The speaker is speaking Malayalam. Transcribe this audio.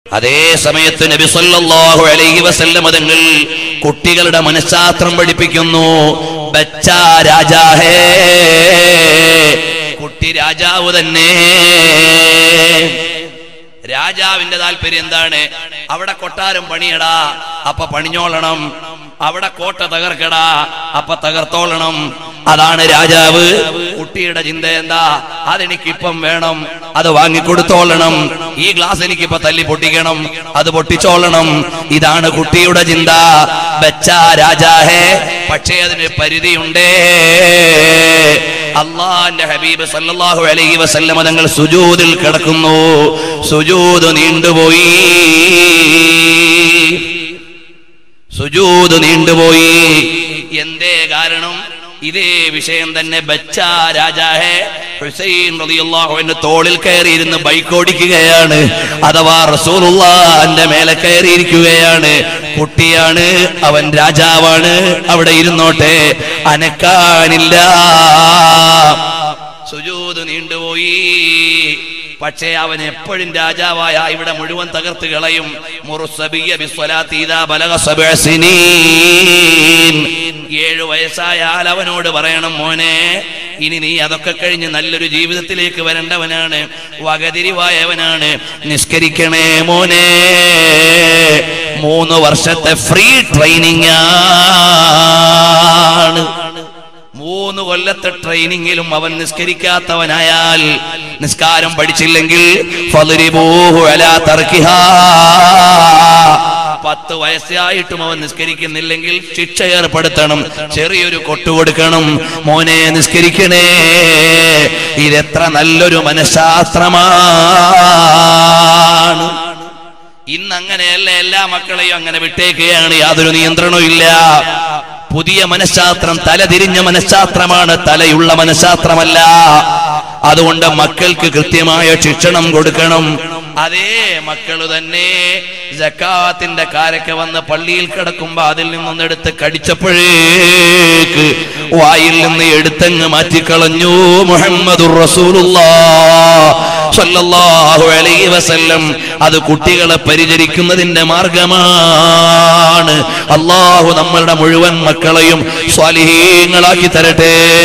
അതേ സമയത്ത് നബി സല്ലല്ലാഹു അലൈഹി വസല്ലം തങ്ങൾ കുട്ടികളുടെ മനഃശാസ്ത്രം പഠിപ്പിക്കുന്നു ബച്ചാ രാജാ ഹേ കുട്ടി രാജാവ് തന്നെ രാജാവിന്റെ താല്പര്യം എന്താണ് അവിടെ കൊട്ടാരം പണിയടാ അപ്പൊ പണിഞ്ഞോളണം അവിടെ കോട്ട തകർക്കടാ അപ്പൊ തകർത്തോളണം അതാണ് രാജാവ് കുട്ടിയുടെ ചിന്ത എന്താ അതെനിക്കിപ്പം വേണം അത് വാങ്ങിക്കൊടുത്തോളണം ഈ ഗ്ലാസ് എനിക്കിപ്പോ തല്ലി പൊട്ടിക്കണം അത് പൊട്ടിച്ചോളണം ഇതാണ് കുട്ടിയുടെ ചിന്ത ബച്ചാ രാജാഹേ പക്ഷേ അതിന് പരിധിയുണ്ടേ അള്ളാന്റെ ഹബീബ് സല്ലല്ലാഹു അലൈഹി വസല്ലമ തങ്ങൾ സുജൂദിൽ കിടക്കുന്നു സുജൂദ് നീണ്ടുപോയി സുജൂദ് നീണ്ടുപോയി എന്തേ കാരണം ഇതേ വിഷയം തന്നെ ബച്ചാ രാജാഹെ ഹുസൈൻ റളിയല്ലാഹു അൻഹു തോളിൽ കയറിയിരുന്ന് ബൈക്ക് ഓടിക്കുകയാണ് അഥവാ റസൂലുള്ളാന്റെ മേലെ കയറിയിരിക്കുകയാണ് കുട്ടിയാണ് അവൻ രാജാവാണ് അവിടെ ഇരുന്നോട്ടെ അനക്കാനില്ല സുജൂദ് നീണ്ടുപോയി പക്ഷേ അവൻ എപ്പോഴും രാജാവായ ഇവിടെ മുഴുവൻ തകർത്ത് കളയും മുറുസബിയ ബിസ്വലാത്തി ഇദാ ബലഗ സബ്അ സിനീൻ. ഏഴു വയസ്സായാൽ അവനോട് പറയണം മോനെ ഇനി നീ അതൊക്കെ കഴിഞ്ഞ് നല്ലൊരു ജീവിതത്തിലേക്ക് വരേണ്ടവനാണ് വകതിരിവായവനാണ് നിസ്കരിക്കണേ മോനെ മൂന്ന് വർഷത്തെ ഫ്രീ ട്രെയിനിങ് ആണ് മൂന്ന് കൊല്ലത്തെ ട്രെയിനിങ്ങിലും അവൻ നിസ്കരിക്കാത്തവനായാൽ നിസ്കാരം പഠിച്ചില്ലെങ്കിൽ ഫളിരിബൂഹു അലാ തർക്കിഹാ. പത്ത് വയസ്സായിട്ടും അവൻ നിസ്കരിക്കുന്നില്ലെങ്കിൽ ശിക്ഷ ഏർപ്പെടുത്തണം ചെറിയൊരു കൊട്ടു കൊടുക്കണം മോനെ നിസ്കരിക്കണേ ഇതെത്ര നല്ലൊരു മനഃശാസ്ത്രമാണ് ഇന്ന് അങ്ങനെയല്ല എല്ലാ മക്കളെയും അങ്ങനെ വിട്ടേക്കുകയാണ് യാതൊരു നിയന്ത്രണവും ഇല്ല പുതിയ മനഃശാസ്ത്രം തലതിരിഞ്ഞ മനഃശാസ്ത്രമാണ് തലയുള്ള മനഃശാസ്ത്രമല്ല അതുകൊണ്ട് മക്കൾക്ക് കൃത്യമായ ശിക്ഷണം കൊടുക്കണം അതേ മക്കള് തന്നെ ജക്കാത്തിന്റെ കാരൊക്കെ വന്ന് പള്ളിയിൽ കിടക്കുമ്പോ അതിൽ നിന്നൊന്നെടുത്ത് കടിച്ചപ്പോഴേക്ക് വായിൽ നിന്ന് എടുത്തങ്ങ് മാറ്റിക്കളഞ്ഞു മുഹമ്മദുർ റസൂലുള്ളാഹ് സ്വല്ലല്ലാഹു അലൈഹി വസല്ലം അത് കുട്ടികളെ പരിചരിക്കുന്നതിന്റെ മാർഗമാണ് അള്ളാഹു നമ്മളുടെ മുഴുവൻ മക്കളെയും സ്വാലിഹീങ്ങളാക്കി തരട്ടെ